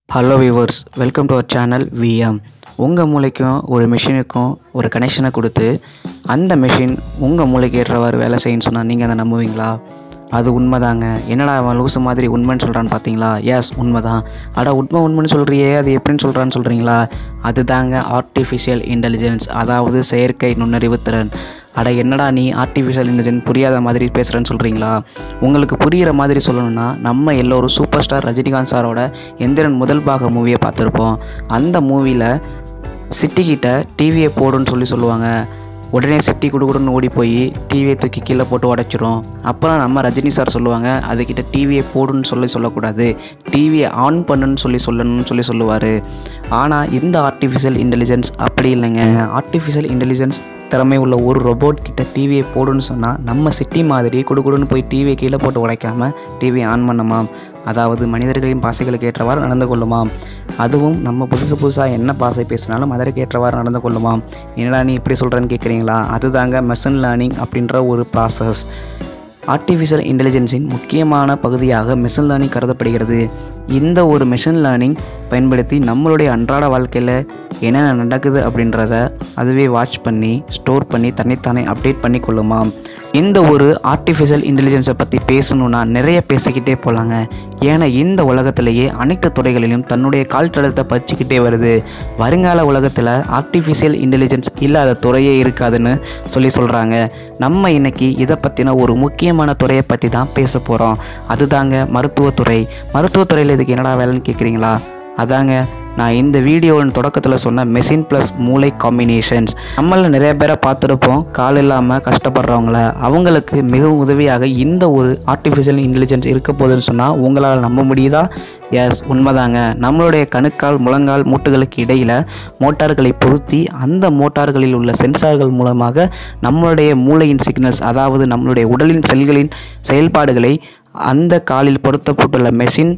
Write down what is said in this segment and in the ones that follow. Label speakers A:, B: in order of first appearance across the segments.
A: hello viewers welcome to our channel VM உங்கள் மூளைக்கும் ஒரு மிஷினுக்கும் ஒரு கனெக்ஷனை கொடுத்து அந்த மிஷின் உங்கள் மூளைக்கு ஏற்றவாறு வேலை செய்யுன்னு சொன்னால் நீங்கள் அதை நம்புவீங்களா அது உண்மைதாங்க என்னடா அவன் லூசு மாதிரி உண்மைன்னு சொல்கிறான்னு பார்த்தீங்களா எஸ் உண்மை தான் அட உண்மை உண்மைன்னு சொல்கிறியே அது எப்படின்னு சொல்கிறான்னு சொல்கிறீங்களா அதுதாங்க ஆர்டிஃபிஷியல் இன்டெலிஜென்ஸ் அதாவது செயற்கை நுண்ணறிவு திறன் அட என்னடா நீ ஆர்டிஃபிஷியல் இன்டெலிஜென்ஸ் புரியாத மாதிரி பேசுகிறேன்னு சொல்கிறீங்களா உங்களுக்கு புரிகிற மாதிரி சொல்லணும்னா நம்ம எல்லோரும் சூப்பர் ஸ்டார் ரஜினிகாந்த் சாரோட எந்திரன் முதல் பாக மூவியை பார்த்துருப்போம் அந்த மூவியில் சிட்டிக்கிட்ட டிவியை போடுன்னு சொல்லி சொல்லுவாங்க உடனே சிட்டி குடுகுடுன்னு ஓடி போய் டிவியை தூக்கி கீழே போட்டு உடைச்சிரும் அப்புறம் நம்ம ரஜினி சார் சொல்லுவாங்க அதுக்கிட்ட டிவியை போடுன்னு சொல்லி சொல்லக்கூடாது டிவியை ஆன் பண்ணுன்னு சொல்லி சொல்லணும்னு சொல்லி சொல்லுவார் ஆனால் இந்த ஆர்டிஃபிஷியல் இன்டெலிஜென்ஸ் அப்படி இல்லைங்க ஆர்டிஃபிஷியல் இன்டெலிஜென்ஸ் திறமை உள்ள ஒரு ரோபோட் கிட்ட டிவியை போடுன்னு சொன்னால் நம்ம சிட்டி மாதிரி குடுகுடுன்னு போய் டிவியை கீழே போட்டு உடைக்காம டிவியை ஆன் பண்ணுமாம் அதாவது மனிதர்களின் பாசைகளுக்கு ஏற்றவாறு நடந்து கொள்ளுமாம் அதுவும் நம்ம புதுசு புதுசாக என்ன பாசை பேசினாலும் அதற்கு ஏற்றவாறு நடந்து கொள்ளுமாம் என்னடா நீ இப்படி சொல்கிறேன்னு கேட்குறீங்களா அதுதாங்க மெஷின் லேர்னிங் அப்படின்ற ஒரு ப்ராசஸ் ஆர்டிஃபிஷியல் இன்டெலிஜென்ஸின் முக்கியமான பகுதியாக மெஷின் லேர்னிங் கருதப்படுகிறது இந்த ஒரு மெஷின் லேர்னிங் பயன்படுத்தி நம்மளுடைய அன்றாட வாழ்க்கையில் என்னென்ன நடக்குது அப்படின்றத அதுவே வாட்ச் பண்ணி ஸ்டோர் பண்ணி தன்னைத்தானே அப்டேட் பண்ணி கொள்ளுமாம் இந்த ஒரு ஆர்டிஃபிஷியல் இன்டெலிஜென்ஸை பற்றி பேசணுன்னா நிறைய பேசிக்கிட்டே போகலாங்க ஏன்னா இந்த உலகத்திலேயே அனைத்து துறைகளிலும் தன்னுடைய கால் தடத்தை பறிச்சுக்கிட்டே வருது வருங்கால உலகத்தில் ஆர்டிஃபிஷியல் இன்டெலிஜென்ஸ் இல்லாத துறையே இருக்காதுன்னு சொல்லி சொல்கிறாங்க நம்ம இன்னைக்கு இதை பற்றின ஒரு முக்கியமான துறையை பற்றி தான் பேச போகிறோம் அதுதாங்க மருத்துவத்துறை மருத்துவத்துறையில் இதுக்கு என்னடா வேலைன்னு கேட்குறீங்களா அதாங்க நான் இந்த வீடியோவின் தொடக்கத்தில் சொன்ன மெஷின் ப்ளஸ் மூளை காம்பினேஷன்ஸ் நம்மள நிறைய பேரை பார்த்துருப்போம் கால் இல்லாமல் கஷ்டப்படுறவங்கள அவங்களுக்கு மிகவும் உதவியாக இந்த ஒரு ஆர்டிஃபிஷியல் இன்டெலிஜென்ஸ் இருக்க போகுதுன்னு சொன்னால் உங்களால் நம்ப முடியுதா எஸ் உண்மைதாங்க நம்மளுடைய கணுக்கால் முழங்கால் மூட்டுகளுக்கு இடையில் மோட்டார்களை பொருத்தி அந்த மோட்டார்களில் உள்ள சென்சார்கள் மூலமாக நம்மளுடைய மூளையின் சிக்னல்ஸ் அதாவது நம்மளுடைய உடலின் செல்களின் செயல்பாடுகளை அந்த காலில் பொருத்தப்பட்டுள்ள மெஷின்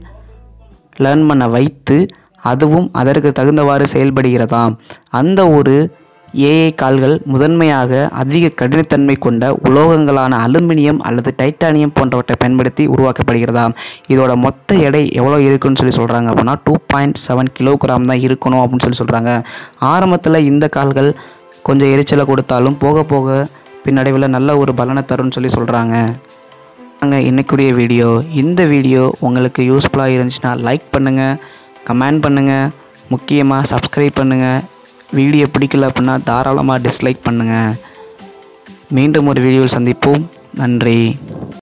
A: லேர்ன் பண்ண வைத்து அதுவும் அதற்கு தகுந்தவாறு செயல்படுகிறதாம் அந்த ஒரு ஏஐ கால்கள் முதன்மையாக அதிக கடினத்தன்மை கொண்ட உலோகங்களான அலுமினியம் அல்லது டைட்டானியம் போன்றவற்றை பயன்படுத்தி உருவாக்கப்படுகிறதாம் இதோட மொத்த எடை எவ்வளோ இருக்குன்னு சொல்லி சொல்கிறாங்க அப்படின்னா டூ பாயிண்ட் செவன் கிலோகிராம் தான் இருக்கணும் அப்படின்னு சொல்லி சொல்கிறாங்க ஆரம்பத்தில் இந்த கால்கள் கொஞ்சம் எரிச்சலை கொடுத்தாலும் போக போக பின்னடைவில் நல்ல ஒரு பலனை தரும்னு சொல்லி சொல்கிறாங்க அங்க இன்னைக்குடைய வீடியோ இந்த வீடியோ உங்களுக்கு யூஸ்ஃபுல்லாக இருந்துச்சுன்னா லைக் பண்ணுங்கள் கமெண்ட் பண்ணுங்கள் முக்கியமாக சப்ஸ்கிரைப் பண்ணுங்கள் வீடியோ பிடிக்கல அப்படின்னா தாராளமாக டிஸ்லைக் பண்ணுங்கள் மீண்டும் ஒரு வீடியோவில் சந்திப்போம் நன்றி